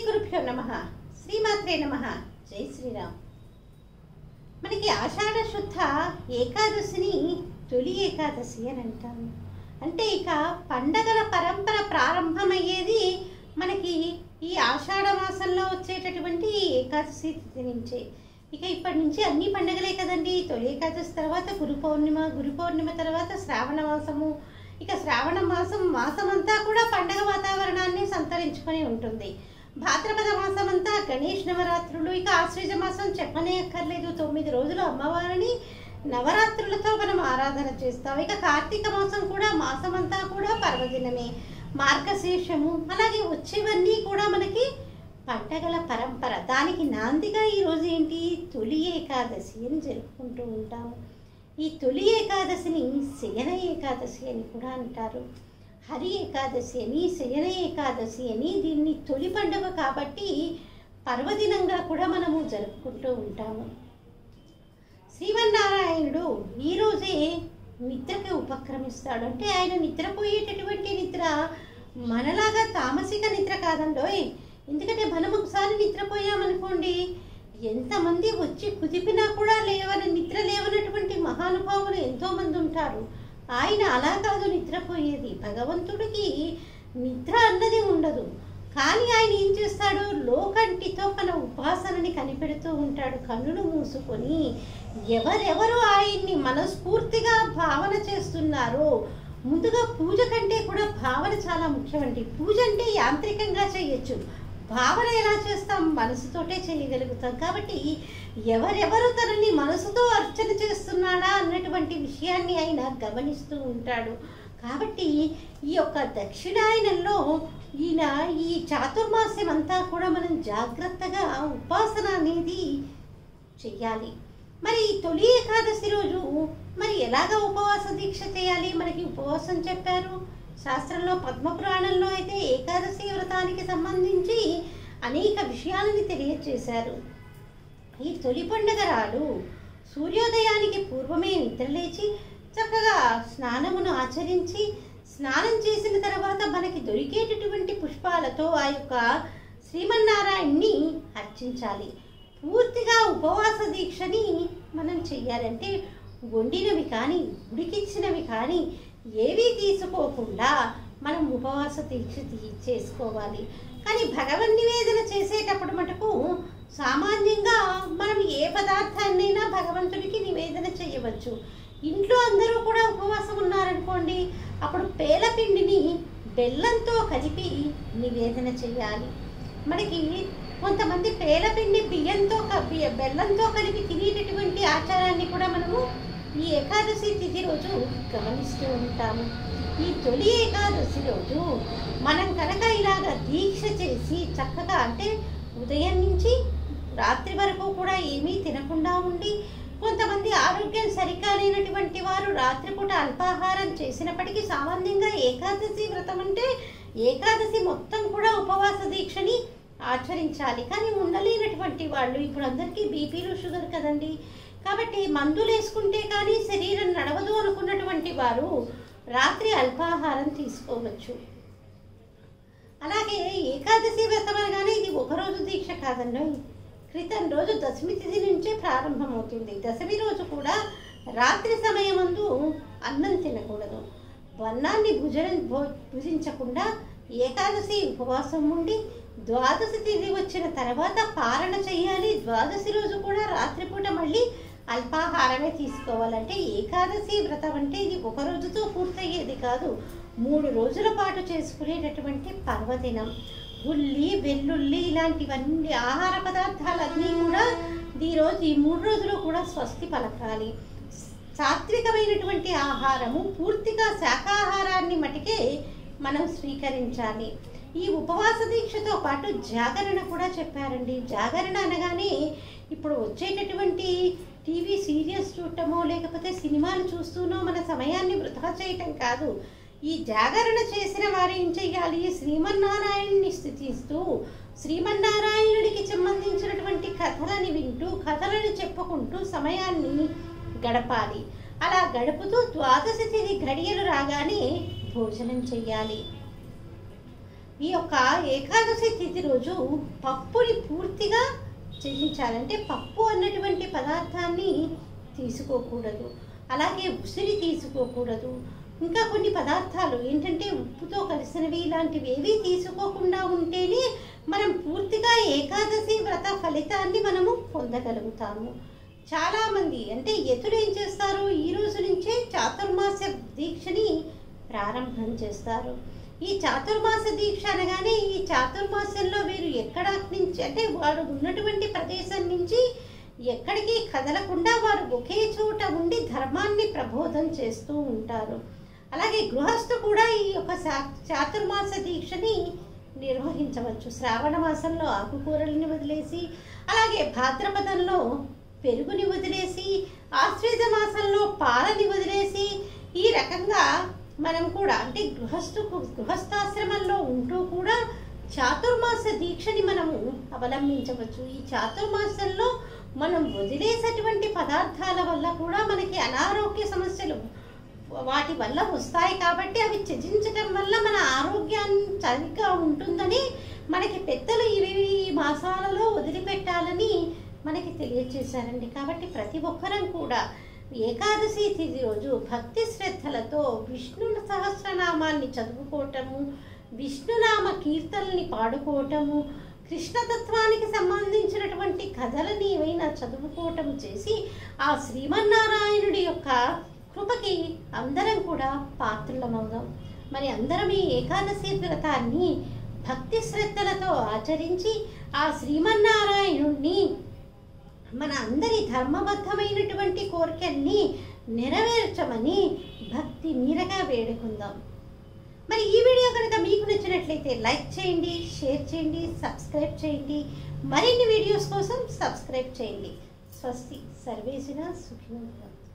గురుభ్యో నమ శ్రీమాత్రే నమ జై శ్రీరామ్ మనకి ఆషాఢ శుద్ధ ఏకాదశిని తొలి ఏకాదశి అని అంటాము అంటే ఇక పండగల పరంపర ప్రారంభమయ్యేది మనకి ఈ ఆషాఢ మాసంలో వచ్చేటటువంటి ఈ ఏకాదశి తిథి నుంచే ఇక ఇప్పటి నుంచి అన్ని పండగలే కదండి తొలి ఏకాదశి తర్వాత గురు పౌర్ణిమ గురు పౌర్ణిమ తర్వాత శ్రావణ మాసము ఇక శ్రావణ మాసం మాసం అంతా కూడా పండగ వాతావరణాన్ని సంతరించుకొని ఉంటుంది భాద్రపద మాసం అంతా గణేష్ నవరాత్రులు ఇక ఆశ్వజ మాసం చెప్పనే అక్కర్లేదు తొమ్మిది రోజులు అమ్మవారిని నవరాత్రులతో మనం ఆరాధన చేస్తాం ఇక కార్తీక మాసం కూడా మాసం అంతా కూడా పర్వదినమే మార్గశీర్షము అలాగే వచ్చేవన్నీ కూడా మనకి పండగల పరంపర దానికి నాందిగా ఈరోజు ఏంటి తొలి ఏకాదశి అని జరుపుకుంటూ ఉంటాము ఈ తొలి ఏకాదశిని శయన ఏకాదశి అని కూడా అంటారు హరి ఏకాదశి అని శయన ఏకాదశి అని దీన్ని తొలి పండుగ కాబట్టి పర్వదినంగా కూడా మనము జరుపుకుంటూ ఉంటాము శ్రీమన్నారాయణుడు ఈరోజే నిద్రకి ఉపక్రమిస్తాడు అంటే ఆయన నిద్రపోయేటటువంటి నిద్ర మనలాగా తామసిక నిద్ర కాదండోయ్ ఎందుకంటే మనం ఒకసారి నిద్రపోయామనుకోండి ఎంతమంది వచ్చి కుదిపినా కూడా లేవని నిద్ర లేవనటువంటి మహానుభావులు ఎంతోమంది ఉంటారు ఆయన అలా కాదు నిద్రపోయేది భగవంతుడికి నిద్ర అన్నది ఉండదు కానీ ఆయన ఏం చేస్తాడు లోకంటితో మన ఉపాసనని కనిపెడుతూ ఉంటాడు కన్నులు మూసుకొని ఎవరెవరు ఆయన్ని మనస్ఫూర్తిగా భావన చేస్తున్నారో ముందుగా పూజ కంటే కూడా భావన చాలా ముఖ్యమండి పూజ అంటే యాంత్రికంగా చేయొచ్చు భావన ఎలా చేస్తాం మనసుతోటే చేయగలుగుతాం కాబట్టి ఎవరెవరు తనని మనసుతో అర్చన చేస్తున్నాడా అన్నటువంటి విషయాన్ని ఆయన గమనిస్తూ ఉంటాడు కాబట్టి ఈ యొక్క దక్షిణాయనంలో ఈయన ఈ చాతుర్మాస్యం అంతా కూడా మనం జాగ్రత్తగా ఉపాసన అనేది చెయ్యాలి మరి ఈ తొలి ఏకాదశి రోజు మరి ఎలాగ ఉపవాస దీక్ష చేయాలి మనకి ఉపవాసం చెప్పారు శాస్త్రంలో పద్మపురాణంలో అయితే ఏకాదశి వ్రతానికి సంబంధించి అనేక విషయాలని తెలియజేశారు ఈ తొలి పండుగ రాడు సూర్యోదయానికి పూర్వమే నిద్రలేచి చక్కగా స్నానమును ఆచరించి స్నానం చేసిన తర్వాత మనకి దొరికేటటువంటి పుష్పాలతో ఆ యొక్క శ్రీమన్నారాయణ్ణి అర్చించాలి పూర్తిగా ఉపవాస దీక్షని మనం చెయ్యాలంటే వండినవి కానీ ఉడికిచ్చినవి కానీ ఏవీ తీసుకోకుండా మనం ఉపవాస దీక్ష తీ- చేసుకోవాలి కానీ భగవన్ నివేదన చేసేటప్పుడు మటుకు సామాన్యంగా మనం ఏ పదార్థాన్నైనా భగవంతుడికి నివేదన చేయవచ్చు ఇంట్లో అందరూ కూడా ఉపవాసం ఉన్నారనుకోండి అప్పుడు పేలపిండిని బెల్లంతో కలిపి నివేదన చేయాలి మనకి కొంతమంది పేలపిండి బియ్యంతో క- బియ్య- బెల్లంతో కలిపి తినేటటువంటి ఆచారాన్ని కూడా మనము ఈ ఏకాదశి తిథి రోజు గమనిస్తూ ఉంటాము ఈ తొలి ఏకాదశి రోజు మనం కనుక ఇలాగ దీక్ష చేసి చక్కగా అంటే ఉదయం నుంచి రాత్రి వరకు కూడా ఏమీ తినకుండా ఉండి కొంతమంది ఆరోగ్యం సరిగ్గా లేనటువంటి వారు రాత్రిపూట అల్పాహారం చేసినప్పటికీ సామాన్యంగా ఏకాదశి వ్రతం అంటే ఏకాదశి మొత్తం కూడా ఉపవాస దీక్షని ఆచరించాలి కానీ ఉండలేనటువంటి వాళ్ళు ఇప్పుడు అందరికీ బీపీలు షుగర్ కదండి కాబట్టి మందులు వేసుకుంటే కానీ శరీరం నడవదు అనుకున్నటువంటి వారు రాత్రి అల్పాహారం తీసుకోవచ్చు అలాగే ఏకాదశి వ్రతం అనగానే ఇది ఒక రోజు దీక్ష కాదండి క్రితం రోజు దశమి తిథి నుంచే ప్రారంభమవుతుంది దశమి రోజు కూడా రాత్రి సమయమందు అన్నం తినకూడదు వన్నాన్ని భుజన భో- భుజించకుండా ఏకాదశి ఉపవాసం ఉండి ద్వాదశి తిథి వచ్చిన తర్వాత పారణ చేయాలి ద్వాదశి రోజు కూడా రాత్రిపూట మళ్ళీ అల్పాహారమే తీసుకోవాలంటే ఏకాదశి వ్రతం అంటే ఇది ఒక రోజుతో పూర్తయ్యేది కాదు మూడు రోజుల పాటు చేసుకునేటటువంటి పర్వదినం ఉల్లి వెల్లుల్లి ఇలాంటివన్నీ ఆహార పదార్థాలన్నీ కూడా ఈ రోజు ఈ మూడు రోజులు కూడా స్వస్తి పలకాలి సాత్వికమైనటువంటి ఆహారము పూర్తిగా శాకాహారాన్ని మటుకే మనం స్వీకరించాలి ఈ ఉపవాస దీక్షతో పాటు జాగరణ కూడా చెప్పారండి జాగరణ అనగానే ఇప్పుడు వచ్చేటటువంటి టీవీ సీరియల్స్ చూడటమో లేకపోతే సినిమాలు చూస్తూనో మన సమయాన్ని వృధా చేయటం కాదు ఈ జాగరణ చేసిన వారు ఏం చెయ్యాలి శ్రీమన్నారాయణుని స్థుతిస్తూ శ్రీమన్నారాయణుడికి సంబంధించినటువంటి కథలని వింటూ కథలను చెప్పుకుంటూ సమయాన్ని గడపాలి అలా గడుపుతూ ద్వాదశి తిథి ఘడియలు రాగానే భోజనం చెయ్యాలి ఈ యొక్క ఏకాదశి తిథి రోజు పప్పుని పూర్తిగా చెల్లించాలంటే పప్పు అన్నటువంటి పదార్థాన్ని తీసుకోకూడదు అలాగే ఉసిరి తీసుకోకూడదు ఇంకా కొన్ని పదార్థాలు ఏంటంటే ఉప్పుతో కలిసినవి ఇలాంటివి ఏవి తీసుకోకుండా ఉంటేనే మనం పూర్తిగా ఏకాదశి వ్రత ఫలితాన్ని మనము పొందగలుగుతాము చాలామంది అంటే ఎతులు ఏం చేస్తారు ఈ రోజు నుంచే చాతుర్మాస దీక్షని ప్రారంభం చేస్తారు ఈ చాతుర్మాస దీక్ష అనగానే ఈ చాతుర్మాసంలో వీరు ఎక్కడ నుంచి అంటే వారు ఉన్నటువంటి ప్రదేశం నుంచి ఎక్కడికి కదలకుండా వారు ఒకే చోట ఉండి ధర్మాన్ని ప్రబోధం చేస్తూ ఉంటారు అలాగే గృహస్థు కూడా ఈ యొక్క శా- చాతుర్మాస దీక్షని నిర్వహించవచ్చు శ్రావణ మాసంలో ఆకుకూరల్ని వదిలేసి అలాగే భాద్రపదంలో పెరుగుని వదిలేసి ఆశ్వేజ మాసంలో పాలని వదిలేసి ఈ రకంగా మనం కూడా అంటే గృహస్థు గృహస్థాశ్రమంలో ఉంటూ కూడా చాతుర్మాస దీక్షని మనము అవలంబించవచ్చు ఈ చాతుర్మాసంలో మనం వదిలేసేటువంటి పదార్థాల వల్ల కూడా మనకి అనారోగ్య సమస్యలు వాటి వల్ల వస్తాయి కాబట్టి అవి త్యజించటం వల్ల మన ఆరోగ్యాన్ని సరిగ్గా ఉంటుందని మనకి పెద్దలు ఇవి ఈ మాసాలలో వదిలిపెట్టాలని మనకి తెలియజేశారండి కాబట్టి ప్రతి ఒక్కరం కూడా ఏకాదశి తిథి రోజు భక్తి శ్రద్ధలతో విష్ణు సహస్రనామాన్ని చదువుకోవటము విష్ణునామ కీర్తనల్ని పాడుకోవటము కృష్ణతత్వానికి సంబంధించినటువంటి కథలని ఏవైనా చదువుకోవటం చేసి ఆ శ్రీమన్నారాయణుడి యొక్క కృపకి అందరం కూడా పాత్రులమవుదాం మరి అందరం ఈ ఏకాదశి వ్రతాన్ని భక్తి శ్రద్ధలతో ఆచరించి ఆ శ్రీమన్నారాయణుణ్ణి మన అందరి ధర్మబద్ధమైనటువంటి కోరికల్ని నెరవేర్చమని భక్తి మీరగా వేడుకుందాం మరి ఈ వీడియో కనుక మీకు నచ్చినట్లయితే లైక్ చేయండి షేర్ చేయండి సబ్స్క్రైబ్ చేయండి మరిన్ని వీడియోస్ కోసం సబ్స్క్రైబ్ చేయండి స్వస్తి సర్వేసిన సుఖినో భవంతు.